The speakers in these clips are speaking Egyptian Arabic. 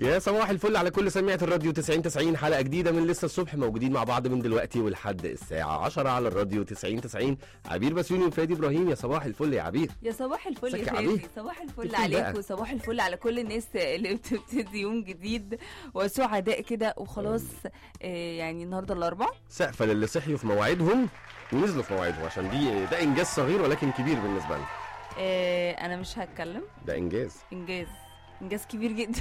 يا صباح الفل على كل سميعة الراديو 90 90 حلقة جديدة من لسه الصبح موجودين مع بعض من دلوقتي ولحد الساعة 10 على الراديو 90 90 عبير بسيوني وفادي ابراهيم يا صباح الفل يا عبير يا صباح الفل ازيك يا يا فادي عبير؟ صباح الفل الفل عليك بقى. وصباح الفل على كل الناس اللي بتبتدي يوم جديد وسعداء كده وخلاص آه، يعني النهارده الاربع سقفة للي صحيوا في مواعيدهم ونزلوا في مواعيدهم عشان دي ده انجاز صغير ولكن كبير بالنسبة لنا آه، انا مش هتكلم ده انجاز انجاز انجاز كبير جدا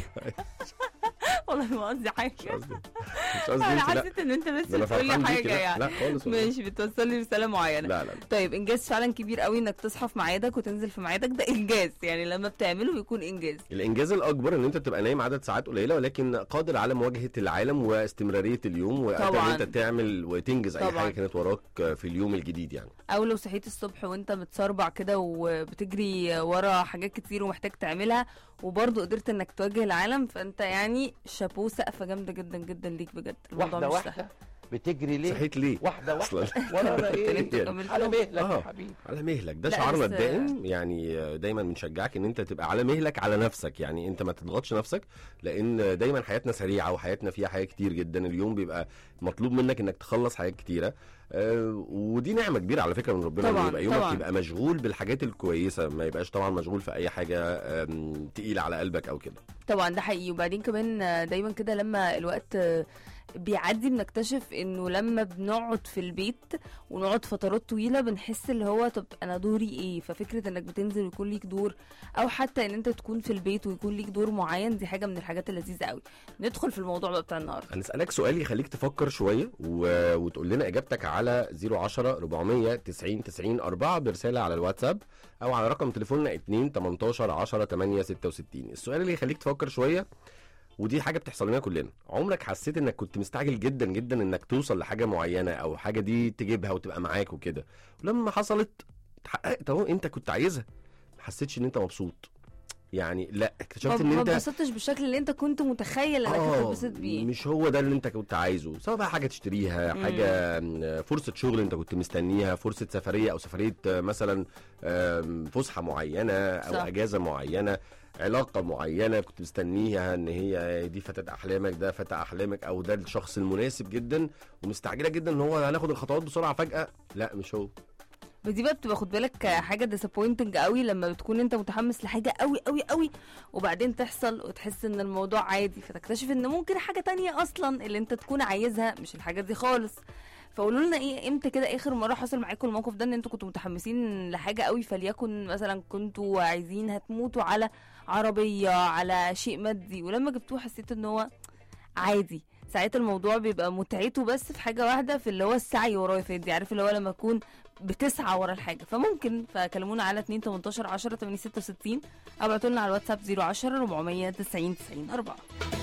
والله ما قصدي حاجه مش قصدي مش قصدي انا انت لا حسيت ان انت بس ده انا بتقول لي فرحان بيكي حاجه لا يعني لا خالص والله. ماشي بتوصل لي رساله معينه لا لا طيب انجاز فعلا كبير قوي انك تصحى في ميعادك وتنزل في ميعادك ده انجاز يعني لما بتعمله بيكون انجاز الانجاز الاكبر ان انت تبقى نايم عدد ساعات قليله ولكن قادر على مواجهه العالم واستمراريه اليوم وقادر ان طبعاً. انت تعمل وتنجز اي طبعاً. حاجه كانت وراك في اليوم الجديد يعني او لو صحيت الصبح وانت متسربع كده وبتجري ورا حاجات كتير ومحتاج تعملها وبرضه قدرت انك تواجه العالم فانت يعني شابوه سقفه جامده جدا جدا ليك بجد الموضوع واحدة مش سهل واحدة بتجري ليه؟ صحيت ليه واحدة اصلا واحدة ولا ولا ايه؟ انتوا يعني. كملتوا. على مهلك آه. يا حبيبي على مهلك ده لا، شعارنا بس- الدائم يعني دايما بنشجعك ان انت تبقى على مهلك على نفسك يعني انت ما تضغطش نفسك لان دايما حياتنا سريعه وحياتنا فيها حاجات كتير جدا اليوم بيبقى مطلوب منك انك تخلص حاجات كتيره آه، ودي نعمه كبيره على فكره من ربنا طبعاً، ان يبقى يومك طبعاً. يبقى مشغول بالحاجات الكويسه ما يبقاش طبعا مشغول في اي حاجه آم، تقيله على قلبك او كده طبعا ده حقيقي وبعدين كمان آه، دايما كده لما الوقت آه، بيعدي بنكتشف انه لما بنقعد في البيت ونقعد فترات طويله بنحس اللي هو طب انا دوري ايه ففكره انك بتنزل ويكون ليك دور او حتى ان انت تكون في البيت ويكون ليك دور معين دي حاجه من الحاجات اللذيذه قوي ندخل في الموضوع بقى بتاع النهارده هنسألك سؤال يخليك تفكر شوية و... وتقول لنا إجابتك على 010 400 90 90 4 برسالة على الواتساب أو على رقم تليفوننا 2 18 10 8 66 السؤال اللي يخليك تفكر شوية ودي حاجة بتحصل لنا كلنا عمرك حسيت انك كنت مستعجل جدا جدا انك توصل لحاجة معينة او حاجة دي تجيبها وتبقى معاك وكده ولما حصلت اتحققت اهو انت كنت عايزها ما حسيتش ان انت مبسوط يعني لا اكتشفت ان ما انت اتبسطتش بالشكل اللي انت كنت متخيل انك آه، هتتبسط بيه مش هو ده اللي انت كنت عايزه سواء بقى حاجه تشتريها حاجه م، فرصه شغل انت كنت مستنيها فرصه سفريه او سفريه آه، مثلا آم، فسحه معينه او صح. اجازه معينه علاقه معينه كنت مستنيها ان هي دي فتاه احلامك ده فتى احلامك او ده الشخص المناسب جدا ومستعجله جدا ان هو هناخد الخطوات بسرعه فجاه لا مش هو بس دي بقى بتبقى خد بالك حاجه ديسابوينتنج قوي لما بتكون انت متحمس لحاجه قوي قوي قوي وبعدين تحصل وتحس ان الموضوع عادي فتكتشف ان ممكن حاجه تانية اصلا اللي انت تكون عايزها مش الحاجه دي خالص فقولوا لنا ايه امتى كده اخر مره حصل معاكم الموقف ده ان انتوا كنتوا متحمسين لحاجه قوي فليكن مثلا كنتوا عايزين هتموتوا على عربيه على شيء مادي ولما جبتوه حسيت ان هو عادي ساعتها الموضوع بيبقى متعته بس في حاجه واحده في اللي هو السعي وراه يا فادي عارف اللي هو لما تكون بتسعى ورا الحاجه فممكن فكلمونا على 2 18 10 8 66 او ابعتوا لنا على الواتساب 010 490 90 4